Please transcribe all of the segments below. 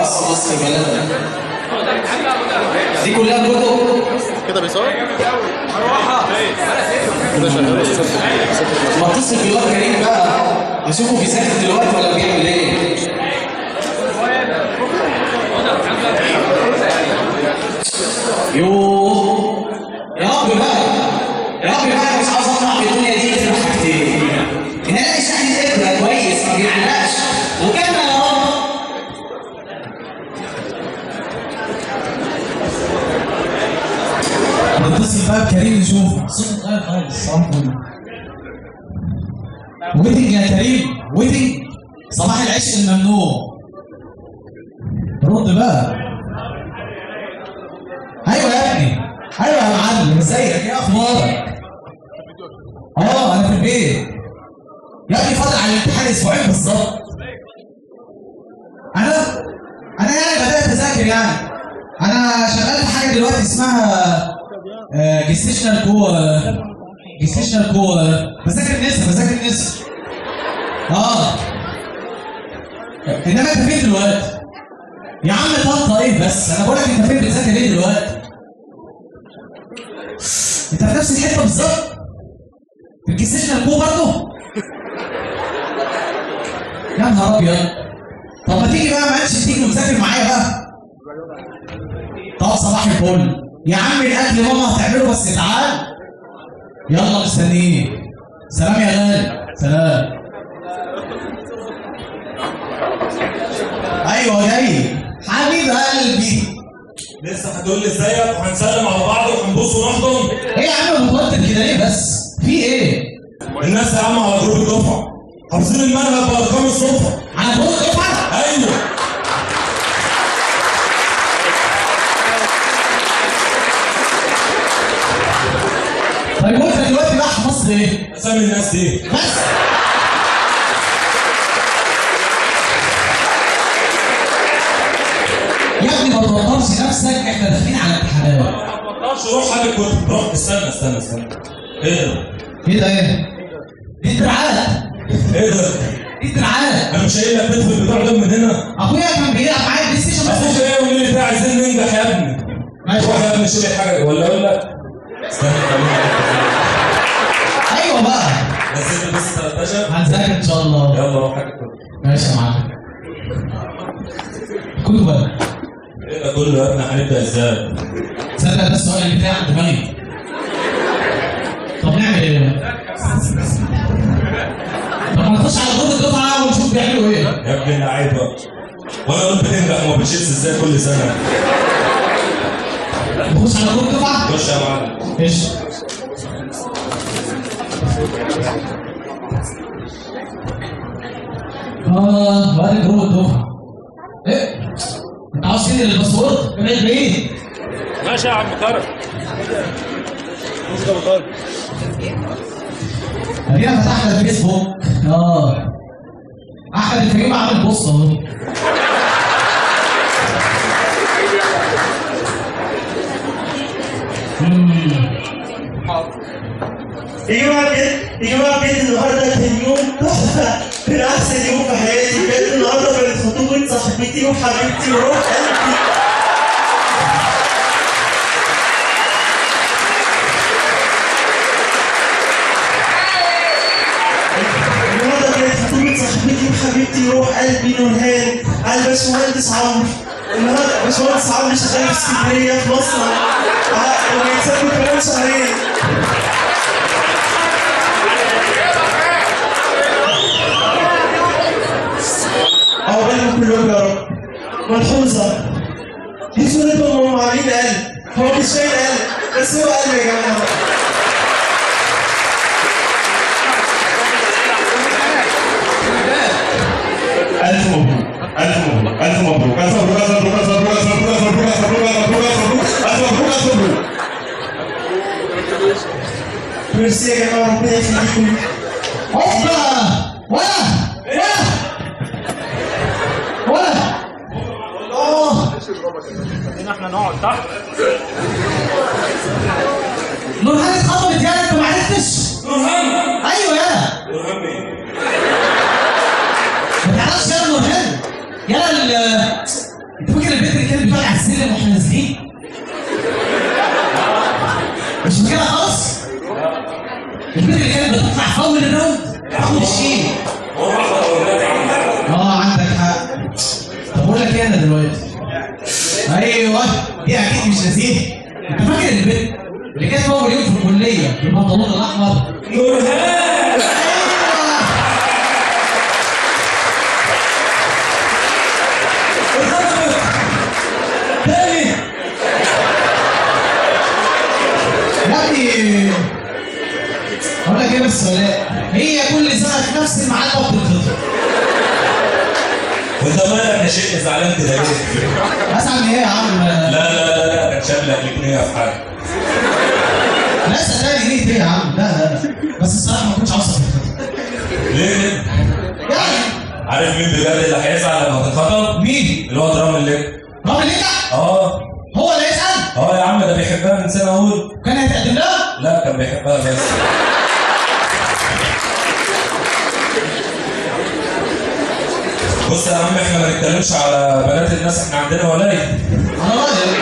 خاصة مصر بلدنا دي كلها كتب كده بيصور كده شغال ما اتصل بالواد كريم بقى اشوفه بيذاكر دلوقتي ولا بيعمل ايه يوه يا رب بقى يا رب بقى مش عاوز اطلع في الدنيا دي غير حاجتين ان الاقي شحن ابره كويس ما بيعلقش وكمل يا رب نتصل بقى بكريم نشوف صوت اتغير خالص صمت ويتنج يا كريم ويتنج صباح العشق الممنوع رد بقى ايوه يا ابني ايوه يا معلم ازيك ايه اخبارك اه انا في البيت يا ابني فاضل على الامتحان اسبوعين بالظبط انا انا يعني بدات اذاكر يعني انا شغال في حاجه دلوقتي اسمها جستيشنال كو جستيشنال كو بذاكر نسا بذاكر نسا اه انما انت فين دلوقتي؟ يا عم طنطا ايه بس انا بقول لك انت فين بتذاكر ايه دلوقتي؟ انت في نفس الحته بالظبط في الجستيشنال كو برضه؟ يا نهار ابيض طب ما تيجي بقى معلش تيجي وتذاكر معايا بقى طب صباح الفل يا عم الاكل ماما هتعمله بس تعال يلا مستنيين سلام يا غالي سلام ايوه جاي حبيب قلبي لسه هتقول لي ازيك وهنسلم على بعض وهنبوس ونحضن ايه يا عم متوتر كده ليه بس في ايه الناس يا عم على جروب الدفعه حافظين المنهج بارقام الصفحه على طول دفعه ايوه طيب وانت دلوقتي بقى في مصر ايه اسامي الناس دي بس يا ابني ما توترش نفسك احنا داخلين على امتحانات ما تقدرش روح هات الكتب روح استنى استنى استنى ايه ده؟ ايه ده ايه؟ دي دراعات ايه ده؟ دي دراعات انا مش قايل لك تدخل البتاع ده من هنا اخويا كان بيلعب معايا بلاي ستيشن بس اخوك ايه قول لي ده عايزين ننجح يا ابني ماشي. روح يا ابني شيل حاجه ولا اقول لك استنى خليني ايوه بقى نزلت بس 13 هنذاكر ان شاء الله يلا روح هات الكتب ماشي يا معلم كتب بقى ايه ده كله يا ابني هنبدا ازاي؟ تصدق ده السؤال اللي بتاعي عند دماغي طب نعمل ايه؟ طب ما نخش على جروب الدفعه ونشوف بيعملوا ايه يا ابني اللعيبه وانا قلت بتنجح وما بتشيلش ازاي كل سنه نخش على جروب الدفعه خش يا معلم ايش اه وادي جروب الدفعه ايه انت عاوز تنقل الباسورد ابعد بعيد ماشي يا عم كرم ادينا فتحنا الفيسبوك اه احمد الكريم عامل بوست اهو يا جماعه بجد يا جماعه بجد النهارده كان يوم تحفه كان احسن يوم في حياتي بجد النهارده كانت خطوبه صاحبتي وحبيبتي وروح قلبي النهارده كانت خطوبه صاحبتي وحبيبتي وروح قلبي نورهان على الباشمهندس عمرو النهارده باشمهندس عمرو شغال في اسكندريه في مصر وهيتسافر كمان شهرين عقبالهم كلهم يا رب ملحوظة دي صورتهم وهم عاملين قلب هو مش شايل قلب بس هو قلب يا جماعة ألف مبروك ألف مبروك ألف مبروك ألف مبروك ألف مبروك ألف مبروك ألف مبروك ألف مبروك ألف مبروك ألف مبروك ألف مبروك ألف مبروك ميرسي يا جماعة ربنا يخليكم هوبا ولا ولا ولا اه احنا نقعد تحت نورهان اتخطبت يالا انت ما عرفتش نورهان ايوه يالا نورهان مين؟ ما تعرفش يالا نورهان يالا ال البنت اللي كانت بتطلع في اول الراوند اخد الشيل هو احمد اولاد يا عم اه عندك حق طب اقول لك ايه انا دلوقتي ايوه دي اكيد مش نسيت انت فاكر البنت اللي كانت اول يوم في الكليه بالبنطلون الاحمر نورهان اتخطبت تاني يا ابني اقول لك ايه بس ولا هي كل سنه في نفس الميعاد بتتخطب وانت مالك يا شيخ زعلان كده ليه؟ اسعد من ايه يا عم لا لا لا لا كان شاملك الجنيه في حاجه لا صدقني ليه ايه يا عم لا لا لا بس الصراحه ما كنتش عاوز اتخطب ليه كده؟ يعني عارف مين بجد اللي هيزعل لما تتخطب؟ مين؟ اللي هو درام الليل رامي نجح اه هو اللي يسال اه يا عم ده بيحبها من سنه اول كان هيتقدم لها لا كان بيحبها بس بص يا عم احنا ما نتكلمش على بنات الناس احنا عندنا ولاية انا راجل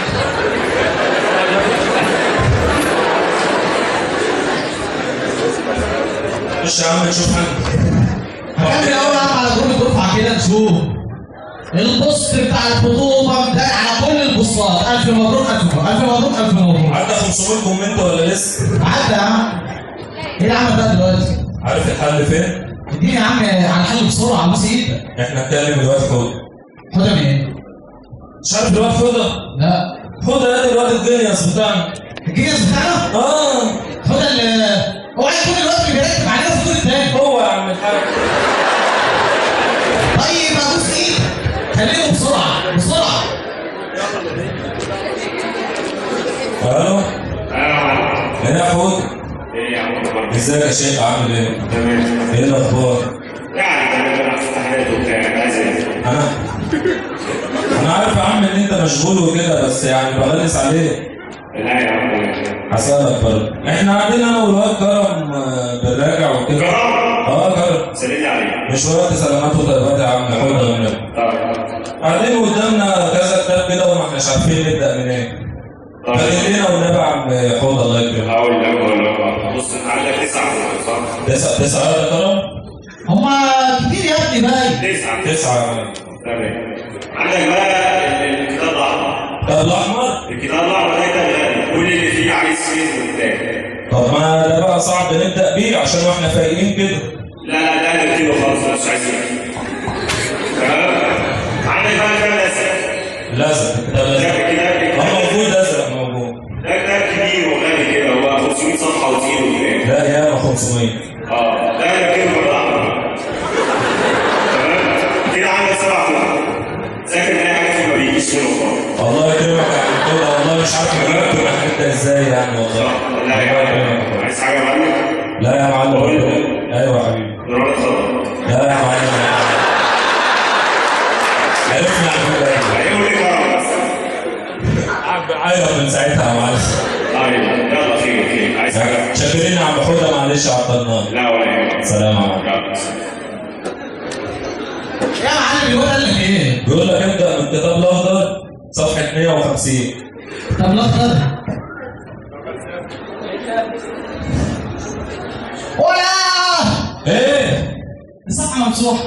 خش يا عم نشوف حل هكمل اول عم على جروب الدفعه كده نشوف البوست بتاع الخطوبه ده على كل البوستات الف مبروك الف مبروك الف مبروك الف مبروك عدى 500 كومنت ولا لسه؟ عدى يا عم ايه اللي عمل ده دلوقتي؟ عارف الحل فين؟ اديني يا عم على الحل بسرعه بص ايدك احنا نتكلم دلوقتي خد خدها من ايه؟ مش عارف الواد خدها لا خدها يا الواد الجنيس بتاعنا الجنس بتاعنا اه خدها ال اوعى يكون الوقت اللي بيرتب علينا في الدور التاني هو يا عم الحاج طيب ابوس ايدك كلمه بسرعه بسرعه الو هنا خد ايه يا عم ازيك يا شيخ عامل ايه؟ تمام ايه الاخبار؟ يعني تمام انا في امتحانات وبتاع عايز ايه؟ انا انا عارف يا عم ان انت مشغول وكده بس يعني بغلس عليك لا يا عم هسألك برضه احنا عندنا انا والواد كرم آه، بنراجع وكده كرم اه كرم سلمي عليه مش وقت سلامات وطلبات يا عم خدها منك طب قاعدين قدامنا كذا كتاب كده وما احناش عارفين نبدا منين طب خلينا والنبي يا عم حوض الله يكرمك هقول لك هقول لك بص انت عندك تسعة فوق صح؟ تسعة تسعة يا كرم هما كتير يا ابني باين تسعة تسعة يا عم. تمام عندك بقى ال- الكتاب الاحمر طب الاحمر الكتاب الاحمر ده كتاب كل اللي فيه عايز فيه وبتاع طب ما ده بقى صعب نبدا بيه عشان واحنا فايقين كده لا لا ده انا كتير خالص مش عايزين تمام عندك بقى كتاب الاسئله لازم ده لازم كتاب كده اه موجود ازرق موجود ده كتاب كبير وغني كده هو 500 صفحه وتقيل وبتاع لا ياما 500 اه ده انا كده بطلع تمام كده عندك سبع كتب ذاكر اي حاجه فيه ما بيجيش منه خالص الله يكرمك يا عم كده والله مش عارف اجيبك تبقى انت ازاي يعني والله لا يا معلم عايز حاجه يا معلم لا يا معلم بقول لك. ايوه يا حبيبي نروح نتفضل لا يا معلم عرفنا على فكره هيقول لك اه بس عيط من ساعتها يا معلم طيب يلا خير خير عايز حاجه شاكرين يا عم حوده معلش عطلناك لا ولا يهمك سلام عليكم يلا يا معلم الواد قال لك ايه؟ بيقول لك ابدا من الكتاب الاخضر صفحه 150 طب الاخضر ولا ايه الصفحه ممسوحه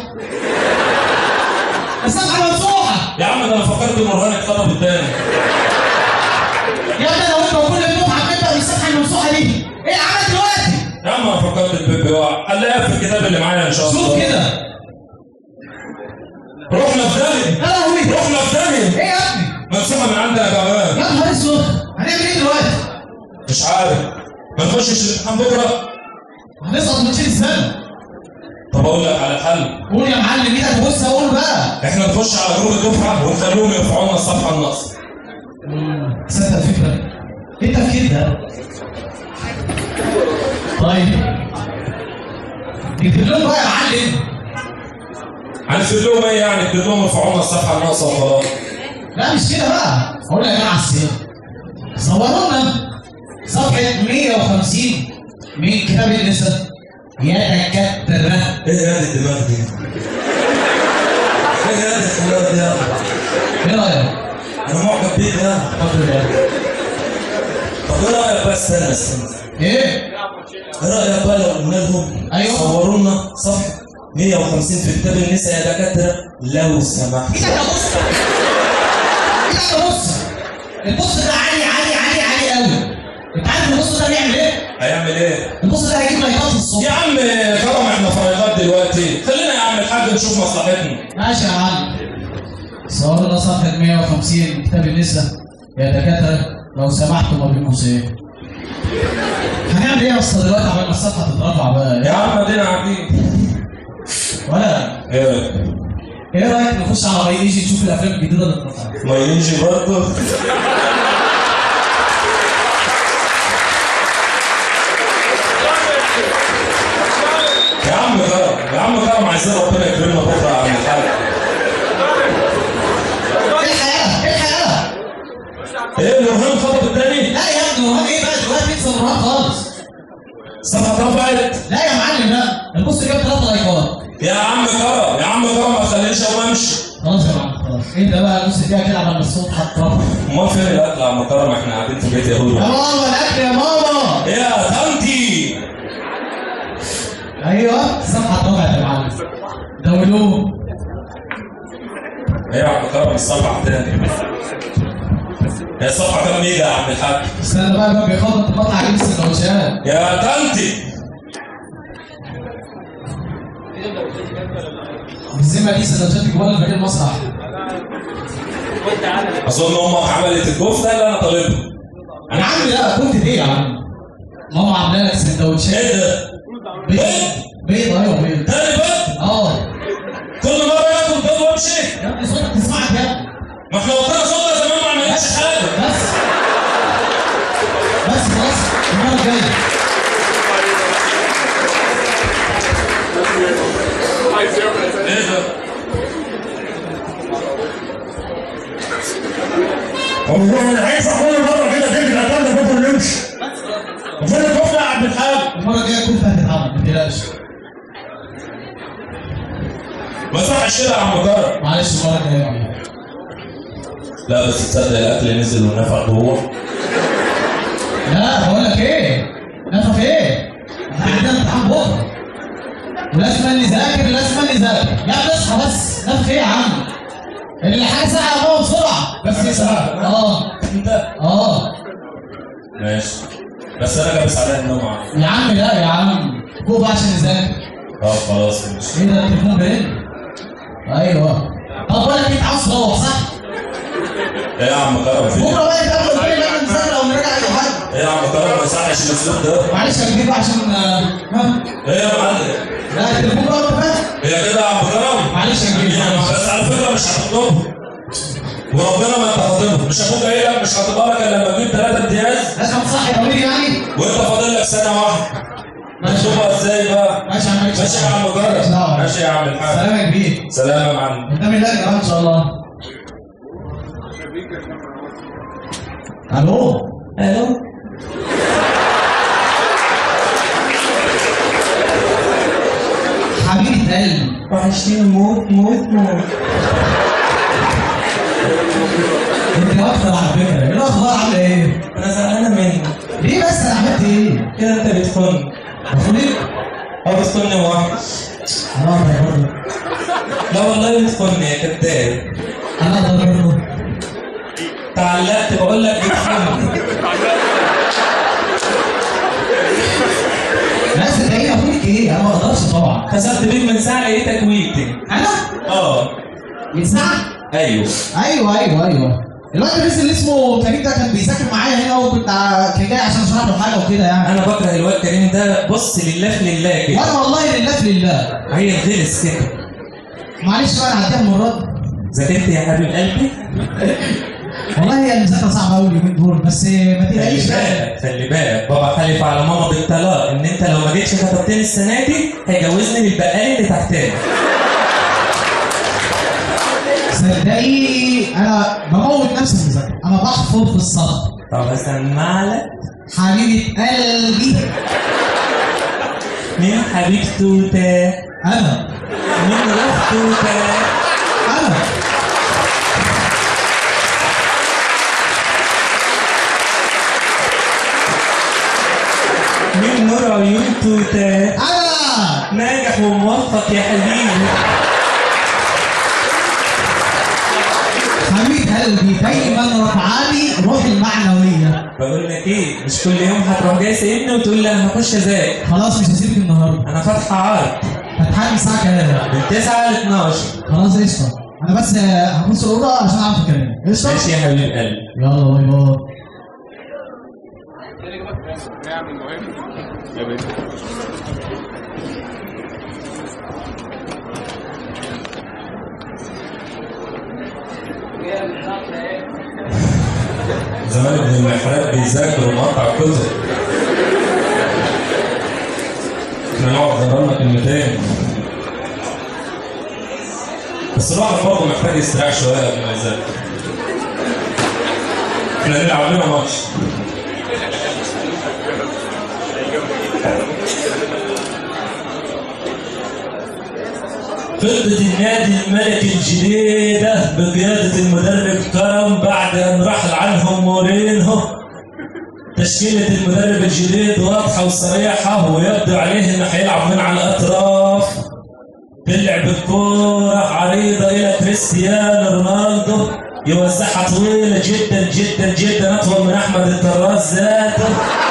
الصفحه ممسوحه يا عم ده انا فكرت مرهان اتخطب التاني يا ابني لو انت وكل الدفعه بتبدا من الصفحه الممسوحه دي ايه العمل دلوقتي؟ يا عم انا فكرت البيبي يقع هنلاقيها في الكتاب اللي معايا ان شاء شوف الله كده رحنا في داهيه يا لهوي رحنا في داهيه ايه يا ابني؟ منسوحه من عندنا كمان يا نهار اسود هنعمل ايه دلوقتي؟ مش عارف ما نخشش الامتحان بكره هنسقط من شيل السنه طب اقول لك على حل قول يا معلم ايدك بص اقول بقى احنا نخش على جروب الدفعه ونخليهم يرفعوا لنا الصفحه النص تصدق فكره ايه التفكير ده؟ طيب نكتب لهم بقى يا معلم هنكتب لهم ايه يعني نكتب لهم يرفعوا لنا الصفحه الناقصه وخلاص لا مش كده بقى اقول يا جماعه السير صوروا لنا صفحه 150 من كتاب النساء يا دكاتره ايه هذه الدماغ دي؟ ايه هذه الحوارات دي؟ ايه رايك؟ انا معجب بيك يا اتفضل يا طب ايه رايك بس استنى استنى ايه؟ ايه رايك بقى لو قلنا لهم أيوة. صوروا لنا صفحه 150 في كتاب النساء يا دكاتره لو سمحت ايدك ابص ايدك ابص البص ده عالي عالي عالي عالي قوي انت عارف البص ده بيعمل ايه؟ هيعمل ايه؟ البص ده هيجيب لايكات يا الصبح عم كرم احنا فراغات دلوقتي خلينا يا عم الحاج نشوف مصلحتنا ماشي يا معلم صور لنا صفحة 150 كتاب النساء يا دكاترة لو سمحتوا ما بين قوسين هنعمل ايه يا اسطى دلوقتي عشان الصفحة تترفع بقى يا عم ادينا قاعدين ولا ايه ايه رايك نخش على باي ايجي نشوف الافلام الجديدة اللي اترفعت ما يجي برضه يا عم كرم يا عم كرم عايزين ربنا يكرمنا بكره يا عم الحاج ايه الحياة؟ ايه الحياة؟ ايه الارهاب خطب التاني؟ لا يا ابني هو ايه بقى دلوقتي انسى الرهان خالص الصفحه اترفعت لا يا معلم لا البص جاب ثلاثة لايكات يا عم كرم يا عم كرم ما تخلينيش اقوم امشي خلاص يا معلم خلاص انت بقى نص دقيقة كده على ما الصوت هترفع امال فين الاكل يا عم كرم احنا قاعدين في بيت يهود يا ماما الاكل يا ماما يا طنطي ايوه الصفحة اترفعت يا معلم دولوه ايه يا عم كرم الصفحه تاني هي الصفحه كام ميجا يا عم الحاج استنى بقى بقى بيخبط بطلع اجيب السندوتشات يا طنطي بالذمة دي سندوتشات جوه الفريق المسرح اظن امك عملت الكفته اللي انا طالبها يا عم لا كنت ايه يا عم ماما عامله لك سندوتشات ايه ده؟ بيض بيض ايوه بيض تاني بقى اه كل مره ياكل بيض وامشي يا ابني صوتك تسمعك يا ابني ما احنا وقتنا صوتنا زمان ما عملناش حاجه بس بس خلاص المره الجايه ايه ده؟ والله انا عايز كل مره كده ترجع تاني بكره نمشي وفين الكفته يا عبد الحاج؟ المره الجايه كل هتتعمل ما تقلقش ما صحش كده يا عم كرم معلش المره الجايه يا عم. لا بس تصدق الاكل نزل ونفع جوه لا بقول لك ايه نفخ ايه احنا عندنا امتحان بكره ولازم نذاكر لازم نذاكر يا ابني اصحى بس نفخ ايه يا عم اللي حاجه ساعه يا ماما بسرعه بس يسرع اه انت اه ماشي بس انا جابس عليا النوم يا عم يا عم لا يا عم فوق بقى عشان نذاكر طب خلاص ماشي ايه ده التليفون بيرن ايوه طب بقول لك انت عاوز تروح صح؟ ايه يا عم كرم في بكره بقى نتقابل قدام لما نذاكر او نراجع اي حاجه ايه يا عم كرم ما يصحش الاسلوب ده معلش يا كبير بقى عشان آه، ها ايه يا معلم لا التليفون بقى انت فاهم هي كده يا عم كرم معلش يا كبير يعني معلش. بس على فكره مش هتطلبها وربنا ما انت خاطبها مش اخوك قايل لك مش هتبقى لك الا لما تجيب ثلاثه امتياز لازم تصحي ضميري يعني وانت فاضل لك سنه واحده ماشي. نشوفها ازاي بقى ماشي يا عم مالكش ماشي يا عم مالكش جرب دعوة. ماشي يا عم الحاج سلام يا كبير سلام يا معلم قدام اللجنه بقى ان شاء الله الو الو حبيبة قلبي وحشتيني موت موت موت انت اكتر على فكره ايه الاخبار عامله ايه؟ انا زعلانه منك ليه بس انا عملت ايه؟ كده انت بتخون المفروض ايه؟ او بتخوني وحش انا اقدر برضه لا والله بتخوني يا كداب انا اقدر برضه تعلقت بقول لك بتخوني لا صدقني اقول لك ايه؟ انا ما اقدرش طبعا كسرت بيك من ساعه لقيتك ويتنج انا؟ اه من ساعه؟ ايوه ايوه ايوه ايوه الواد الرئيس اللي اسمه كريم ده كان بيذاكر معايا هنا وكنت ع- كان جاي عشان اشرح له حاجه وكده يعني انا بكره الواد كريم ده بص لله في لله كده وانا والله لله في لله عيل غلس كده معلش بقى انا هعديها المره دي ذاكرت يا حبيب قلبي والله هي المذاكره صعبه قوي اليومين دول بس ما خلي تقلقيش بقى بالك خلي بالك بابا حلف على ماما بالطلاق ان انت لو ما جيتش كتبتني السنه دي هيجوزني للبقال اللي تحتنا صدقيني انا بموت نفسي في المذاكره انا بحفظ في الصدق طب اسمع لك حبيبه قلبي مين حبيب توته انا مين روح توته انا مين نور عيون صفك يا حبيبي حبيب قلبي دايما رفعاني روح المعنويه بقول لك ايه مش كل يوم هتروح جاي سايبني وتقول لي انا هخش اذاكر خلاص مش هسيبك النهارده انا فاتحه عرض هتحل الساعه كام من 9 ل 12 خلاص قشطه انا بس هبص الاوضه عشان اعرف اتكلم قشطه ماشي يا حبيب قلبي يلا باي باي زمان ابن المحراب بيذاكر ومقطع الكتب احنا نقعد ضربنا كلمتين بس الواحد برضه محتاج يستريح شويه قبل ما يذاكر احنا نلعب لنا ماتش خطة النادي الملك الجديدة بقيادة المدرب كرم بعد أن رحل عنهم مورينهو تشكيلة المدرب الجديد واضحة وصريحة ويبدو عليه انه هيلعب من على الأطراف تلعب الكورة عريضة إلى كريستيانو رونالدو يوزعها طويلة جدا جدا جدا أطول من أحمد الطراز ذاته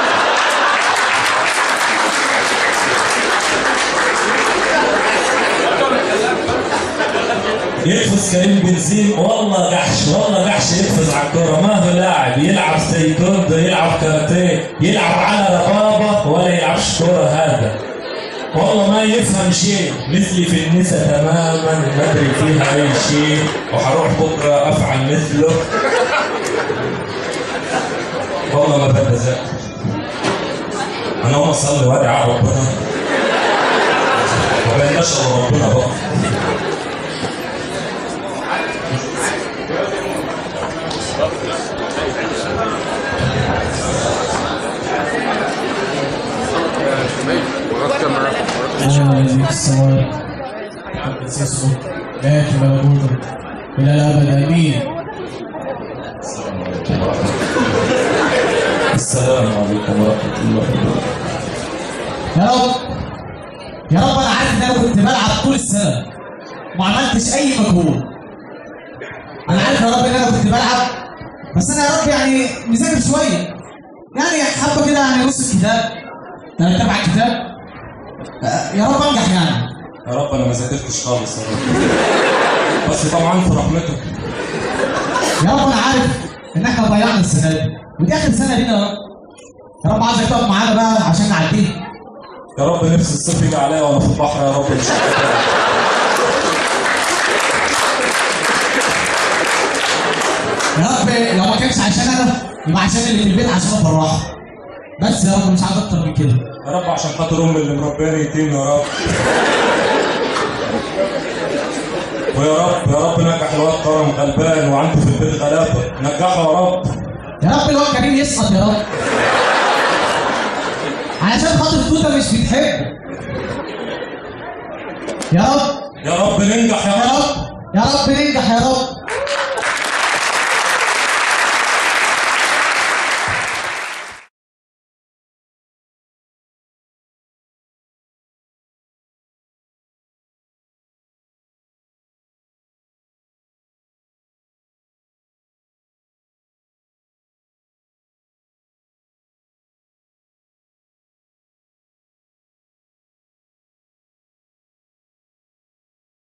يقفز كريم بنزيم والله جحش والله جحش يقفز على الكوره ما هو لاعب يلعب تايكوندو يلعب كاراتيه يلعب على ربابه ولا يلعبش كوره هذا والله ما يفهم شيء مثلي في النساء تماما ما ادري فيها اي شيء وحروح بكره افعل مثله والله ما بدي اذاكر انا اقوم اصلي وادعي على ربنا وبين اشهر ربنا بقى أنا الذي في السماء قدس اسمك يأتي ملكوتك إلى الأبد آمين السلام عليكم ورحمه الله وبركاته يا رب يا رب أنا عارف إن أنا كنت بلعب طول السنة ما عملتش أي مجهود أنا عارف يا رب إن أنا كنت بلعب بس أنا يا رب يعني مذاكر شوية يعني حبة كده يعني نص الكتاب أنا تابع الكتاب آه، يا رب أنجح يعني يا رب انا ما ذاكرتش خالص يا رب بس طبعا في رحمتك يا رب انا عارف ان احنا ضيعنا السنه دي ودي اخر سنه لينا يا رب يا رب عايزك تقف معانا بقى عشان نعديها يا رب نفس الصيف يجي عليا وانا في البحر يا رب مش يا رب لو ما كانش عشان انا يبقى عشان اللي في البيت عشان افرحه بس يا رب مش عايز اكتر من كده يا رب عشان خاطر امي اللي مربياني يتيم يا رب ويا رب يا رب نجح الواد كرم غلبان وعنده في البيت غلابه نجحه يا رب يا رب الواد كريم يسقط يا رب علشان خاطر توته مش بتحبه يا رب يا رب ننجح يا يا رب رب يا رب ننجح يا رب